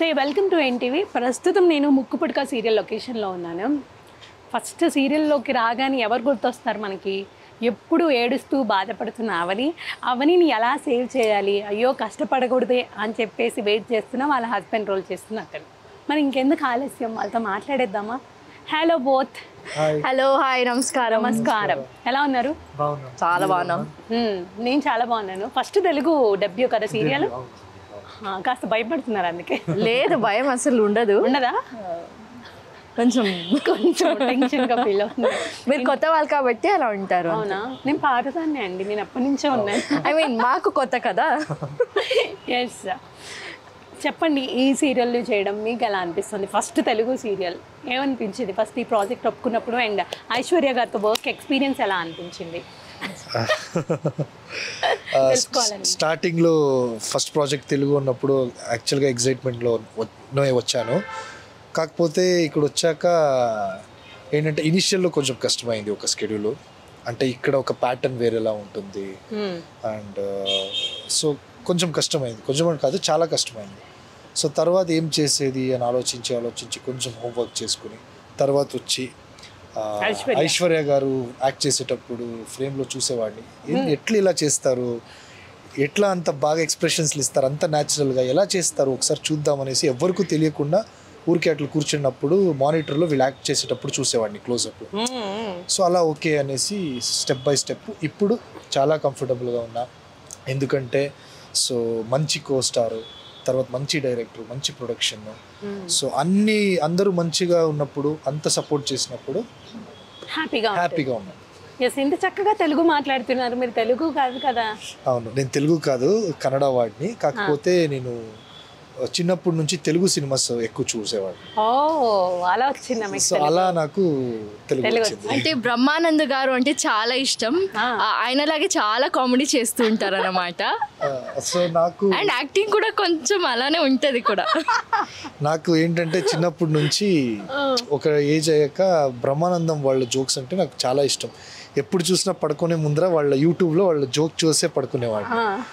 Welcome to NTV ప్రస్తుతం నేను ముక్కుపుడక serial లొకేషన్లో ఉన్నాను ఫస్ట్ సీరియల్లోకి రాగానే ఎవరు గుర్తొస్తారు మనకి ఎప్పుడు ఏడుస్తూ బాధపడుతున్న అవని అవనిని ఎలా సేవ్ చేయాలి అయ్యో కష్టపడకూడదే అని చెప్పేసి వెయిట్ చేస్తున్న వాళ్ళ హస్బెండ్ రోల్ చేస్తున్న అతను మరి ఇంకెందుకు ఆలస్యం వాళ్ళతో మాట్లాడేద్దామా hello both hi hello hi నమస్కారం నమస్కారం ఎలా ఉన్నారు బాగున్నాం చాలా బాగున్నాం మ్మ్, నేను చాలా బాగున్నాను ఫస్ట్ తెలుగు డెబ్యూ కదా సీరియల్ కాస్త భయపడుతున్నారు అందుకే లేదు భయం అసలు ఉండదు ఉండదా కొంచెం కొంచెం టెన్షన్గా ఫీల్ అవుతుంది మీరు కొత్త వాళ్ళు కాబట్టి అలా ఉంటారు అవునా నేను పాడుతానే అండి నేను ఎప్పటి నుంచో ఉన్నాను ఐ మీన్ మాకు కొత్త కదా ఎస్ చెప్పండి ఈ సీరియల్ చేయడం మీకు ఎలా అనిపిస్తుంది ఫస్ట్ తెలుగు సీరియల్ ఏమనిపించింది ఫస్ట్ ఈ ప్రాజెక్ట్ ఒప్పుకున్నప్పుడు అండ్ ఐశ్వర్య గారితో వర్క్ ఎక్స్పీరియన్స్ ఎలా అనిపించింది తెలుసుకోవాలని. స్టార్టింగ్లో ఫస్ట్ ప్రాజెక్ట్ తెలుగు ఉన్నప్పుడు యాక్చువల్గా ఎగ్జైట్మెంట్లో వచ్చాను కాకపోతే ఇక్కడ వచ్చాక ఏంటంటే ఇనిషియల్లో కొంచెం కష్టమైంది ఒక స్కెడ్యూల్ అంటే ఇక్కడ ఒక ప్యాటర్న్ వేరేలా ఉంటుంది మ్మ్. అండ్ సో కొంచెం కష్టమైంది కొంచెం అని కాదు చాలా కష్టమైంది సో తర్వాత ఏం చేసేది అని ఆలోచించి ఆలోచించి కొంచెం హోంవర్క్ చేసుకుని తర్వాత వచ్చి ఆ, ఐశ్వర్య. ఐశ్వర్య గారు యాక్ట్ చేసేటప్పుడు ఫ్రేమ్లో చూసేవాడిని ఏంది ఎట్లా ఇలా చేస్తారు ఎట్లా అంత బాగా ఎక్స్ప్రెషన్స్లు ఇస్తారు అంత న్యాచురల్గా ఎలా చేస్తారు ఒకసారి చూద్దాం అనేసి ఎవరికి తెలియకుండా ఊరికే అట్లా కూర్చున్నప్పుడు మానిటర్లో వీళ్ళు యాక్ట్ చేసేటప్పుడు చూసేవాడిని క్లోజప్ మ్మ్. సో అలా ఓకే అనేసి స్టెప్ బై స్టెప్ ఇప్పుడు చాలా కంఫర్టబుల్గా ఉన్నా ఎందుకంటే సో మంచి కో స్టార్ తర్వాత మంచి డైరెక్టర్ మంచి ప్రొడక్షన్ మ్మ్. సో అన్ని అందరూ మంచిగా ఉన్నప్పుడు అంత సపోర్ట్ చేసినప్పుడు హ్యాపీగా హ్యాపీగా ఉన్నాను ఎస్ ఇంత చక్కగా తెలుగు మాట్లాడుతున్నారు మీరు తెలుగు కాదు కదా అవును నేను తెలుగు కాదు కన్నడ వాడిని కాకపోతే నేను చిన్నప్పటి నుంచి తెలుగు సినిమాస్ ఎక్కువ చూసేవాడిని ఓ అలా వచ్చిందా మీకు సో అలా నాకు తెలుగు తెలుగు వచ్చింది అంటే బ్రహ్మానంద్ గారు అంటే చాలా ఇష్టం ఆ. ఆ, ఆయనలాగే చాలా కామెడీ చేస్తూ ఉంటారు అనమాట ఆ, సో నాకు అండ్ యాక్టింగ్ కూడా కొంచెం అలానే ఉంటది కూడా నాకు ఏంటంటే చిన్నప్పటి నుంచి ఒక ఏజ్ అయ్యాక బ్రహ్మానందం వాళ్ళ జోక్స్ అంటే నాకు చాలా ఇష్టం ఎప్పుడు చూసినా పడుకునే ముందర వాళ్ళ యూట్యూబ్లో వాళ్ళ జోక్ చూసే పడుకునేవాడు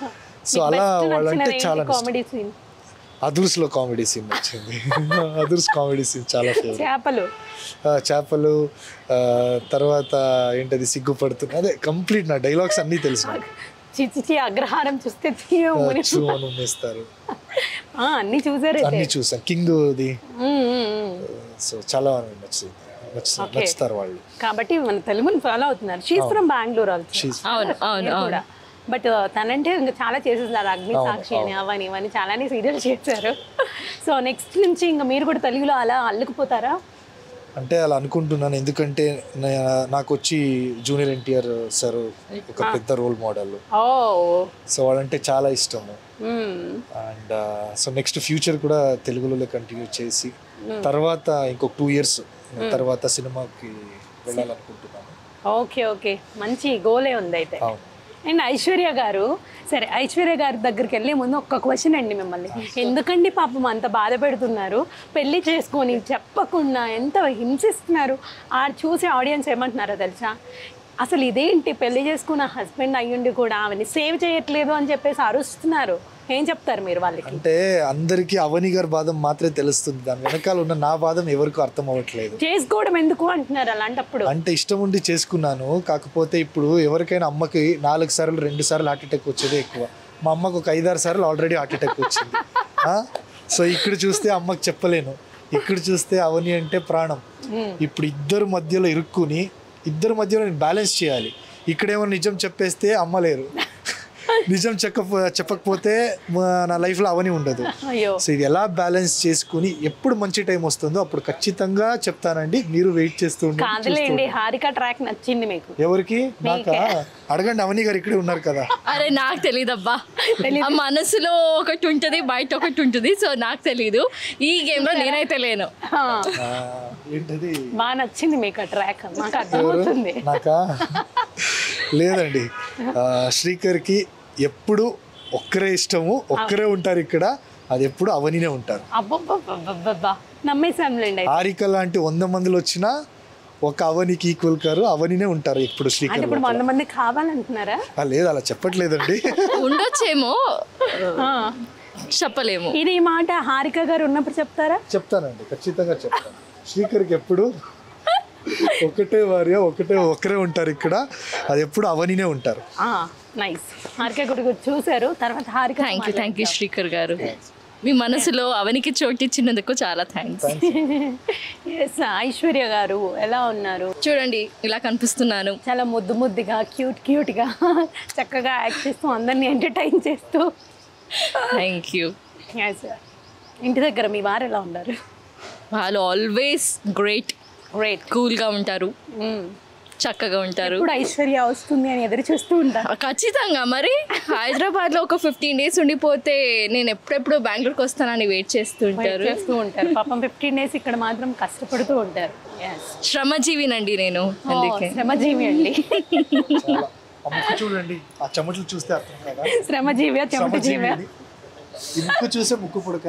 సో అలా వాళ్ళంటే చాలా కామెడీ సీన్ అదుర్స్లో కామెడీ సీన్ వచ్చింది అదుర్స్ కామెడీ సీన్ చాలా ఫేవరెట్ చేపలు చేపలు ఆ, తర్వాత ఏంటది సిగ్గుపడుతుంది అదే కంప్లీట్ నా డైలాగ్స్ అన్నీ తెలుసు నాకు. చిచి అగ్రహారం చూస్తే తీయమని చూ అని ఉమ్మేస్తారు ఆ, అన్ని చూసారు అయితే. అన్నీ చూసాను కింగ్ది ఉమ్, ఉమ్, ఉమ్. సో చాలా నచ్చింది నచ్చుతారు Okay. నచ్చుతారు వాళ్ళు కాబట్టి మన తెలుగుని ఫాలో అవుతున్నారు she's from Bengaluru also She's- అవును అవును అవును బట్ తనంటే ఇంకా చాలా చేసేసారు అగ్ని సాక్షి అని అవని ఇవని చాలానే సీరియల్ చేశారు సో నెక్స్ట్ నుంచి ఇంకా మీరు కూడా తెలుగులో అలా అల్లుకుపోతారా అంటే అలా అనుకుంటున్నాను ఎందుకంటే నా- నాకు వచ్చి జూనియర్ ఎన్టీఆర్ సార్ ఒక పెద్ద రోల్ మోడల్ ఓ సో వాళ్ళంటే చాలా ఇష్టము um, and so next future కూడా తెలుగులో కంటిన్యూ చేసి తర్వాత ఇంకొక టూ ఇయర్స్ తర్వాత సినిమాకి వెళ్ళాలనుకుంటున్నాను ఓకే ఓకే మంచి గోలే ఉంది అయితే అవును అండ్ ఐశ్వర్య గారు సరే ఐశ్వర్య గారి దగ్గరికి వెళ్ళే ముందు ఒక్క క్వశ్చన్ అండి మిమ్మల్ని ఎందుకండి పాపం అంత బాధ పెడుతున్నారు పెళ్లి చేసుకొని చెప్పకుండా ఎంత హింసిస్తున్నారు ఆ చూసి ఆడియన్స్ ఏమంటున్నారో తెలుసా అసలు ఇదేంటి పెళ్లి చేసుకున్న హస్బెండ్ అయ్యుండి కూడా ఆమెని సేవ్ చేయట్లేదు అని చెప్పేసి అరుస్తున్నారు ఏం చెప్తారు మీరు వాళ్ళకి అంటే అందరికీ అవని గారి బాధం మాత్రమే తెలుస్తుంది దాని వెనకాల ఉన్న నా బాధం ఎవరికీ అర్థం అవ్వట్లేదు చేసుకోవడం ఎందుకు అంటున్నారు అలాంటప్పుడు అంటే ఇష్టం ఉండి చేసుకున్నాను కాకపోతే ఇప్పుడు ఎవరికైనా అమ్మకి నాలుగు సార్లు రెండు సార్లు హార్ట్ అటాక్ వచ్చేదే ఎక్కువ మా అమ్మకు ఒక ఐదారు సార్లు ఆల్రెడీ హార్ట్ అటాక్ వచ్చింది ఆ? సో ఇక్కడ చూస్తే అమ్మకి చెప్పలేను ఇక్కడ చూస్తే అవని అంటే ప్రాణం ఇప్పుడు ఇద్దరు మధ్యలో ఇరుక్కుని ఇద్దరు మధ్యలో నేను బ్యాలెన్స్ చేయాలి ఇక్కడేమో నిజం చెప్పేస్తే అమ్మలేరు నిజం చెప్ప చెప్పకపోతే మా- నా లైఫ్లో అవని ఉండదు అయ్యో సో ఇది ఎలా బ్యాలెన్స్ చేసుకుని ఎప్పుడు మంచి టైం వస్తుందో అప్పుడు ఖచ్చితంగా చెప్తానండి మీరు వెయిట్ చేస్తూ ఉండండి కాదులేండి హారిక ట్రాక్ నచ్చింది మీకు ఎవరికి నాకా అడగండి అవని గారు ఇక్కడే ఉన్నారు కదా అరే నాకు తెలియదబ్బా ఆ మనసులో ఒకటి ఉంటుంది బయట ఒకటి ఉంటుంది సో నాకు తెలీదు ఈ గేమ్ లో నేనైతే లేను ఆ, ఆ, ఏంటది బాగా నచ్చింది మీకు ఆ ట్రాక్ మాకు అర్థమవుతుంది నాకా లేదండి ఆ, శ్రీకర్కి ఎప్పుడు ఒక్కరే ఇష్టము ఒక్కరే ఉంటారు ఇక్కడ అది ఎప్పుడు అవనినే ఉంటారు అబ్బబ్బబ్బబ్బబ్బా నమ్మేశాంలేండి అయితే. హారిక లాంటి వంద మందిలో వచ్చినా ఒక అవనికి ఈక్వల్ కారు అవనినే ఉంటారు ఎప్పుడు అంటే శ్రీకర్ ఇప్పుడు వంద మంది కావాలంటున్నారా ఆ, లేదు అలా చెప్పట్లేదండి ఉండొచ్చేమో ఆ, చెప్పలేము ఇది ఈ మాట హారిక గారు ఉన్నప్పుడు చెప్తారా చెప్తానండి ఖచ్చితంగా చెప్తాను శ్రీకర్కి ఎప్పుడు ఒకటే భార్య ఒకటే ఒకరే ఉంటారు ఇక్కడ అది ఎప్పుడు అవనినే ఉంటారు నైస్ హారిక గుడి చూసారు తర్వాత Harika thank you thank you Srikar గారు మీ మనసులో అవనికి చోటిచ్చినందుకు చాలా థ్యాంక్స్ ఎస్ ఐశ్వర్య గారు ఎలా ఉన్నారు చూడండి ఇలా కనిపిస్తున్నాను చాలా ముద్దు ముద్దుగా క్యూట్ క్యూట్గా చక్కగా యాక్ట్ చేస్తూ అందరినీ ఎంటర్టైన్ చేస్తూ థ్యాంక్ యూ ఎస్ ఇంటి దగ్గర మీ వారు ఎలా ఉన్నారు వాళ్ళు ఆల్వేస్ గ్రేట్ గ్రేట్ కూల్గా ఉంటారు చక్కగా ఉంటారు ఇప్పుడు ఐశ్వర్య వస్తుంది అని ఎదురు చూస్తూ ఉంటారు ఖచ్చితంగా మరి హైదరాబాద్లో ఒక ఫిఫ్టీన్ డేస్ ఉండిపోతే నేను ఎప్పుడెప్పుడు బెంగళూరుకి వస్తానని వెయిట్ చేస్తుంటారు చేస్తూ ఉంటారు పాపం ఫిఫ్టీన్ డేస్ ఇక్కడ మాత్రం కష్టపడుతూ ఉంటారు ఎస్ శ్రమజీవినండి నేను అందుకే శ్రమజీవి అండి చాలా ఆ ముక్కు చూడండి ఆ చెమటలు చూస్తే అర్థం కదా శ్రమజీవి చెమట జీవి శ్రమజీవి ఈ ముక్కు చూసే ముక్కు పుడక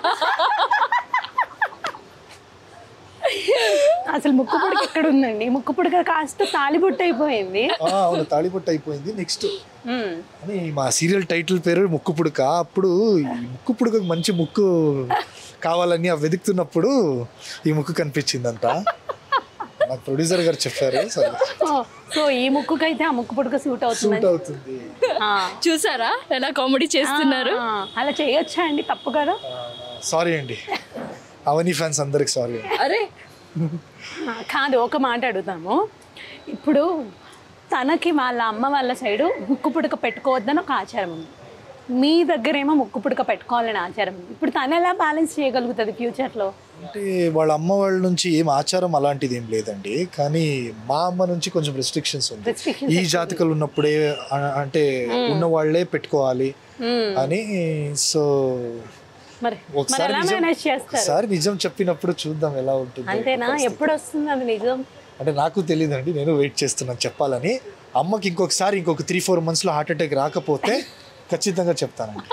అసలు ముక్కు పుడక ఎక్కడ ఉందండి ముక్కు పుడక కాస్త తాలిబుట్టు అయిపోయింది ఆ, అవును తాళిపట్టు అయిపోయింది నెక్స్ట్ మ్మ్. అని మా సీరియల్ టైటిల్ పేరు ముక్కు పుడక అప్పుడు ఈ ముక్కు పుడకకు మంచి ముక్కు కావాలని ఆ వెతుకుతున్నప్పుడు ఈ ముక్కు కనిపించిందంట నాకు ప్రొడ్యూసర్ గారు చెప్పారు సరే ఓ, సో ఈ ముక్కుకైతే ఆ ముక్కు పుడక సూట్ అవుతుంది సూట్ అవుతుంది చూసారా ఎలా కామెడీ చేస్తున్నారు అలా చేయొచ్చా అండి తప్పు కదా సారీ అండి అవని ఫ్యాన్స్ అందరికి సారీ అరే ఆ, కాదు ఒక మాట అడుగుతాము ఇప్పుడు తనకి వాళ్ళ అమ్మ వాళ్ళ సైడు ముక్కు పుడక పెట్టుకోవద్దని ఒక ఆచారం ఉంది మీ దగ్గరేమో ముక్కు పుడక పెట్టుకోవాలని ఆచారం ఉంది ఇప్పుడు తను ఎలా బ్యాలెన్స్ చేయగలుగుతుంది ఫ్యూచర్లో అంటే వాళ్ళ అమ్మ వాళ్ళ నుంచి ఏం ఆచారం అలాంటిది ఏం లేదండి కానీ మా అమ్మ నుంచి కొంచెం రెస్ట్రిక్షన్స్ ఉంది Restrictions ఈ జాతకాలు ఉన్నప్పుడే అ- అంటే ఉన్న వాళ్ళే పెట్టుకోవాలి అని సో మరి మరి ఒకసారి ఎలా నిజం మేనేజ్ చేస్తారు ఒకసారి నిజం చెప్పినప్పుడు చూద్దాం ఎలా ఉంటుంది అంతేనా ఎప్పుడు వస్తుంది అది నిజం అంటే నాకు తెలియదండి నేను వెయిట్ చేస్తున్నాను చెప్పాలని అమ్మకి ఇంకొకసారి ఇంకొక త్రీ ఫోర్ మంత్స్లో హార్ట్ అటాక్ రాకపోతే ఖచ్చితంగా చెప్తానండి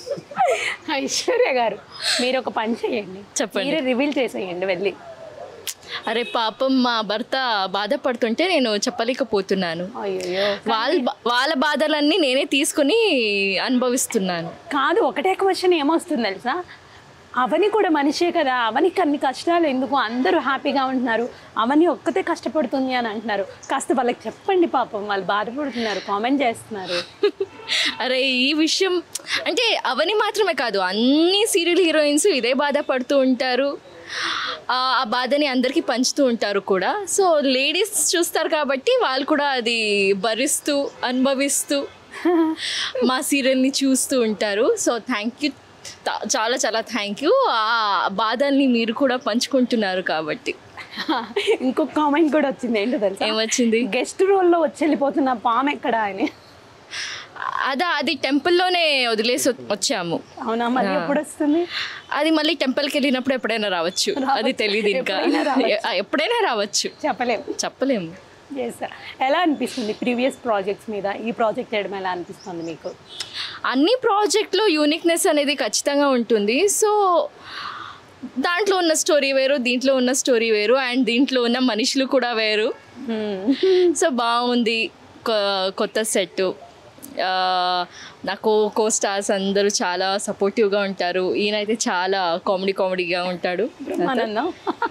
ఐశ్వర్య గారు మీరు ఒక పని చేయండి చెప్పండి. మీరే రివీల్ చేసేయండి వెళ్ళి అరే పాపం మా భర్త బాధపడుతుంటే నేను చెప్పలేకపోతున్నాను అయ్యో వాళ్ళ బా- వాళ్ళ బాధలన్నీ నేనే తీసుకుని అనుభవిస్తున్నాను కాదు ఒకటే క్వశ్చన్ ఏమొస్తుంది తెలుసా అవని కూడా మనిషే కదా అవనికి అన్ని కష్టాలు ఎందుకు అందరూ హ్యాపీగా ఉంటున్నారు అవని ఒక్కతే కష్టపడుతుంది అని అంటున్నారు కాస్త వాళ్ళకి చెప్పండి పాపం వాళ్ళు బాధపడుతున్నారు కామెంట్ చేస్తున్నారు అరే ఈ విషయం అంటే అవని మాత్రమే కాదు అన్ని సీరియల్ హీరోయిన్స్ ఇదే బాధపడుతూ ఉంటారు ఆ ఆ బాధని అందరికీ పంచుతూ ఉంటారు కూడా సో లేడీస్ చూస్తారు కాబట్టి వాళ్ళు కూడా అది భరిస్తూ అనుభవిస్తూ మా సీరియల్ని చూస్తూ ఉంటారు సో థ్యాంక్ యూ చాలా చాలా థ్యాంక్ యూ ఆ బాధల్ని మీరు కూడా పంచుకుంటున్నారు కాబట్టి ఇంకొక కామెంట్ కూడా వచ్చింది ఏంటో తెలుసా ఏమొచ్చింది గెస్ట్ రోల్లో వచ్చి వెళ్ళిపోతున్న పాము ఎక్కడ అని అదా అది టెంపుల్లోనే వదిలేసి వ- వచ్చాము అవునా మళ్ళీ ఎప్పుడు వస్తుంది అది మళ్ళీ టెంపుల్కి వెళ్ళినప్పుడు ఎప్పుడైనా రావచ్చు అది తెలియదు ఇంకా ఎప్పుడైనా రావచ్చు. ఎ- ఎప్పుడైనా రావచ్చు చెప్పలేము చెప్పలేము చేస్తా ఎలా అనిపిస్తుంది ప్రీవియస్ ప్రాజెక్ట్స్ మీద ఈ ప్రాజెక్ట్ చేయడం ఎలా అనిపిస్తుంది మీకు అన్ని ప్రాజెక్ట్లో యూనిక్నెస్ అనేది ఖచ్చితంగా ఉంటుంది సో దాంట్లో ఉన్న స్టోరీ వేరు దీంట్లో ఉన్న స్టోరీ వేరు అండ్ దీంట్లో ఉన్న మనుషులు కూడా వేరు సో బాగుంది కొ- కొత్త సెట్ నాకు కో స్టార్స్ అందరూ చాలా సపోర్టివ్గా ఉంటారు ఈయనైతే చాలా కామెడీ కామెడీగా ఉంటాడు ఆనందం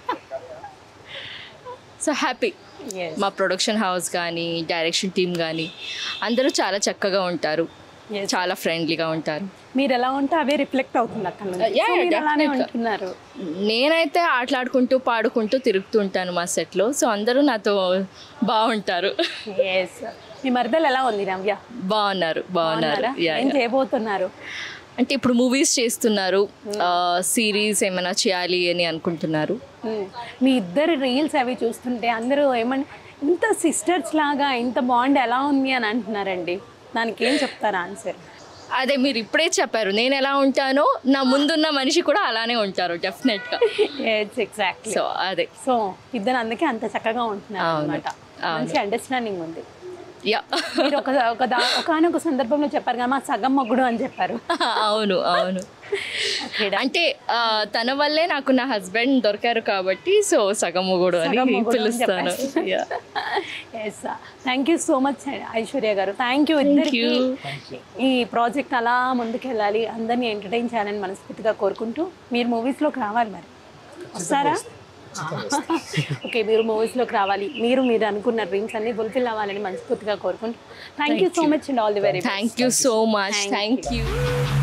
సో హ్యాపీ మా ప్రొడక్షన్ హౌస్ కానీ డైరెక్షన్ టీమ్ కానీ అందరూ చాలా చక్కగా ఉంటారు Yes. చాలా ఫ్రెండ్లీగా ఉంటారు మీరు ఎలా ఉంటే అవే రిఫ్లెక్ట్ అవుతుంది అక్కడ నుంచి Yeah, So, మీరు అలానే definitely. ఉంటున్నారు నేనైతే ఆటలాడుకుంటూ పాడుకుంటూ తిరుగుతూ ఉంటాను మా సెట్లో సో అందరూ నాతో బాగుంటారు ఎస్ మీ మరదలు ఎలా ఉంది నవ్య బాగున్నారు బాగున్నారు బాగున్నారా? Yeah, ఏం yeah. చేయబోతున్నారు అంటే ఇప్పుడు మూవీస్ చేస్తున్నారు సిరీస్ ఏమైనా చేయాలి అని అనుకుంటున్నారు Hmm. మీ ఇద్దరు రీల్స్ అవి చూస్తుంటే అందరూ ఏమని ఇంత సిస్టర్స్ లాగా ఇంత బాండ్ ఎలా ఉంది అని అంటున్నారండి దానికి ఏం చెప్తారు ఆన్సర్ అదే మీరు ఇప్పుడే చెప్పారు నేను ఎలా ఉంటానో నా ముందున్న మనిషి కూడా అలానే ఉంటారు డెఫినెట్గా ఎస్ ఎగ్జాక్ట్లీ సో అదే సో ఇద్దరు అందుకే అంత చక్కగా ఉంటున్నారు అవును. అనమాట అవును. మంచి అండర్స్టాండింగ్ ఉంది యా మీరు ఒక ఒక దా- ఒకనొక సందర్భంలో చెప్పారు కదా మా సగం మొగ్గుడు అని చెప్పారు అవును అవును అంటే ఆ, తన వల్లే నాకు నా హస్బెండ్ దొరికారు కాబట్టి సో సగం మొగుడు అని సగం మొగుడు అని పిలుస్తాను Yeah. Yes thank you so much Aishwarya గారు థ్యాంక్ యూ ఇద్దరికి you. ఈ ప్రాజెక్ట్ అలా ముందుకెళ్ళాలి అందరినీ ఎంటర్టైన్ చేయాలని మనస్ఫూర్తిగా కోరుకుంటూ మీరు మూవీస్లోకి రావాలి మరి వస్తారా ఓకే మీరు మూవీస్లోకి రావాలి మీరు మీరు అనుకున్న డ్రీమ్స్ అన్ని ఫుల్ఫిల్ అవ్వాలని మనస్ఫూర్తిగా కోరుకుంటూ thank you so much and all the very thank you so much thank you